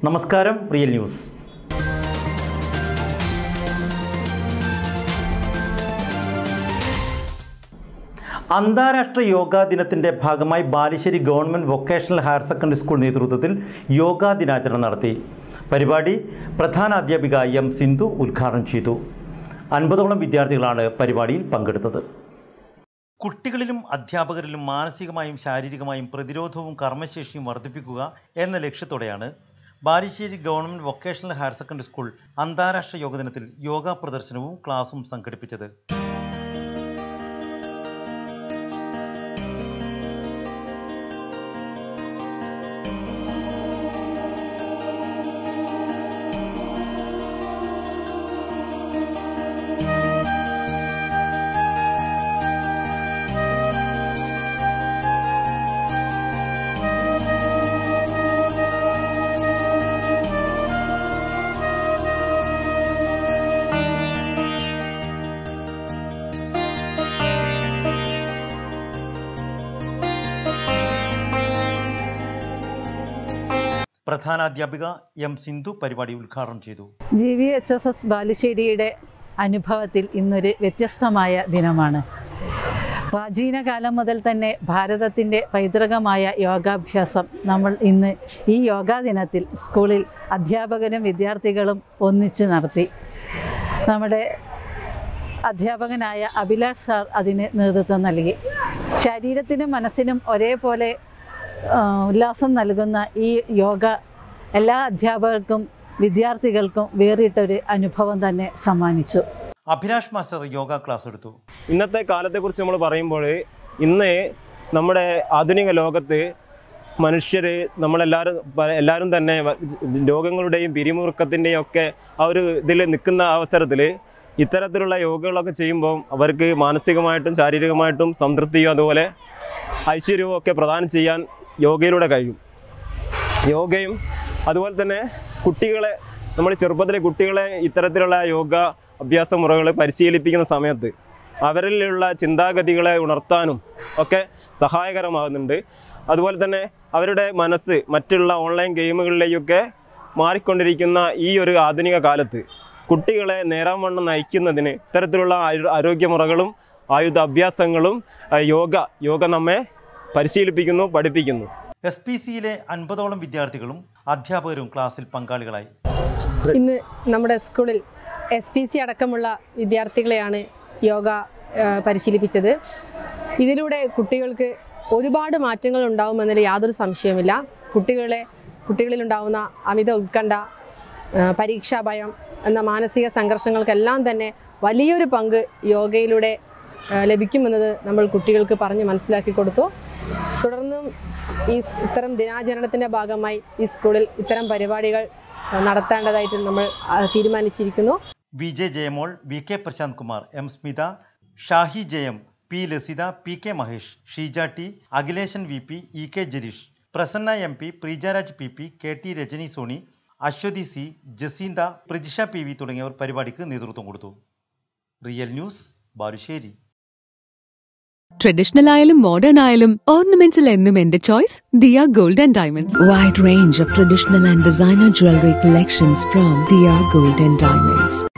നമസ്കാരം real news അന്താരാഷ്ട്ര യോഗാ ദിനത്തിൻ്റെ ഭാഗമായി Balussery government vocational higher secondary school നേതൃത്വത്തിൽ യോഗാ ദിനാചരണം നടത്തി പരിപാടി പ്രധാന അധ്യാപിക എം സിന്ധു ഉദ്ഘാടനം ചെയ്തു അൻപതോളം വിദ്യാർത്ഥികളാണ് പരിപാടിയിൽ പങ്കെടുത്തത് കുട്ടികളിലും അധ്യാപകരിലും മാനസികമായും ശാരീരികമായും പ്രതിരോധവും കർമ്മശേഷിയും വർദ്ധിപ്പിക്കുക എന്ന ലക്ഷ്യത്തോടെയാണ് Balussery government vocational higher secondary school അന്താരാഷ്ട്ര യോഗ ദിനത്തിൽ യോഗാ പ്രദർശനവും ക്ലാസും സംഘടിപ്പിച്ചത് പ്രധാനാധ്യാപിക എം സിന്ധു പരിപാടി ഉദ്ഘാടനം ചെയ്തു G V H S S ബാലുശ്ശേരിയുടെ അനുഭവത്തിൽ ഇന്നൊരു വ്യത്യസ്തമായ ദിനമാണ് പ്രാചീന കാലം മുതൽ തന്നെ ഭാരതത്തിൻ്റെ പൈതൃകമായ യോഗാഭ്യാസം നമ്മൾ ഇന്ന് ഈ യോഗാ ദിനത്തിൽ സ്കൂളിൽ അധ്യാപകരും വിദ്യാർത്ഥികളും ഒന്നിച്ച് നടത്തി നമ്മുടെ അധ്യാപകനായ അഭിലാഷ് സാർ അതിന് നേതൃത്വം നൽകി ശരീരത്തിനും മനസ്സിനും ഒരേപോലെ ആ, ഉല്ലാസം നൽകുന്ന ഈ യോഗ എല്ലാ അധ്യാപകർക്കും വിദ്യാർത്ഥികൾക്കും വേറിട്ടൊരു അനുഭവം തന്നെ സമ്മാനിച്ചു അഭിലാഷ് മാസ്റ്റർ യോഗ ക്ലാസ് എടുത്തു ഇന്നത്തെ കാലത്തെക്കുറിച്ച് നമ്മൾ പറയുമ്പോൾ ഇന്ന് നമ്മുടെ ആധുനിക ലോകത്ത് മനുഷ്യർ നമ്മളെല്ലാവരും പ- എല്ലാവരും തന്നെ വ- രോഗങ്ങളുടെയും പിരിമുറുക്കത്തിൻ്റെയും ഒക്കെ ആ ഒരു ഇതിൽ നിൽക്കുന്ന അവസരത്തിൽ ഇത്തരത്തിലുള്ള യോഗകളൊക്കെ ചെയ്യുമ്പോൾ അവർക്ക് മാനസികമായിട്ടും ശാരീരികമായിട്ടും സംതൃപ്തിയും അതുപോലെ ഐശ്വര്യവും ഒക്കെ പ്രദാനം ചെയ്യാൻ യോഗയിലൂടെ കഴിയും യോഗയും അതുപോലെ തന്നെ കുട്ടികളെ നമ്മൾ ചെറുപ്പത്തിലെ കുട്ടികളെ ഇത്തരത്തിലുള്ള യോഗ അഭ്യാസ മുറകൾ പരിശീലിപ്പിക്കുന്ന സമയത്ത് അവരിലുള്ള ചിന്താഗതികളെ ഉണർത്താനും ഒക്കെ സഹായകരമാകുന്നുണ്ട് അതുപോലെ തന്നെ അവരുടെ മനസ്സ് മറ്റുള്ള ഓൺലൈൻ ഗെയിമുകളിലേക്കൊക്കെ മാറിക്കൊണ്ടിരിക്കുന്ന ഈ ഒരു ആധുനിക കാലത്ത് കുട്ടികളെ നേരാവണ്ണം നയിക്കുന്നതിന് ഇത്തരത്തിലുള്ള ആയു- ആരോഗ്യമുറകളും ആയുധ അഭ്യാസങ്ങളും ആ, യോഗ യോഗ നമ്മെ പരിശീലിപ്പിക്കുന്നു പഠിപ്പിക്കുന്നു എസ് പി സിയിലെ അൻപതോളം വിദ്യാർത്ഥികളും അധ്യാപകരും ക്ലാസ്സിൽ പങ്കാളികളായി ഇന്ന് നമ്മുടെ സ്കൂളിൽ എസ് പി സി അടക്കമുള്ള വിദ്യാർത്ഥികളെയാണ് യോഗ ആ, പരിശീലിപ്പിച്ചത് ഇതിലൂടെ കുട്ടികൾക്ക് ഒരുപാട് മാറ്റങ്ങൾ ഉണ്ടാവുമെന്നതിൽ യാതൊരു സംശയവുമില്ല കുട്ടികളെ കുട്ടികളിലുണ്ടാവുന്ന അമിത ഉത്കണ്ഠ ആ, പരീക്ഷാ ഭയം എന്ന മാനസിക സംഘർഷങ്ങൾക്കെല്ലാം തന്നെ വലിയൊരു പങ്ക് യോഗയിലൂടെ ആ, ലഭിക്കുമെന്നത് നമ്മൾ കുട്ടികൾക്ക് പറഞ്ഞ് മനസ്സിലാക്കി കൊടുത്തു തുടർന്നും ഈ സ് ഇത്തരം ദിനാചരണത്തിൻ്റെ ഭാഗമായി ഈ സ്കൂളിൽ ഇത്തരം പരിപാടികൾ ആ, നടത്തേണ്ടതായിട്ട് നമ്മൾ ആ, തീരുമാനിച്ചിരിക്കുന്നു V J Jayamol V K Prasanth Kumar M Smitha Shahi Jayam P Lasitha P K Mahesh Sheeja T Akhileshan V P E K Jaleesh Prasanna M P Preejaraj P P K T Rajani Soni Aswathy C Jacintha Prajisha P V തുടങ്ങിയവർ പരിപാടിക്ക് നേതൃത്വം കൊടുത്തു റിയൽ ന്യൂസ് ബാലുശ്ശേരി ട്രഡീഷണൽ ആയാലും മോഡേൺ ആയാലും ഓർണമെന്റ്സിൽ എന്നും എന്റെ choice Diya gold and diamonds Wide range of traditional and designer jewelry collections from Dia Gold and Diamonds.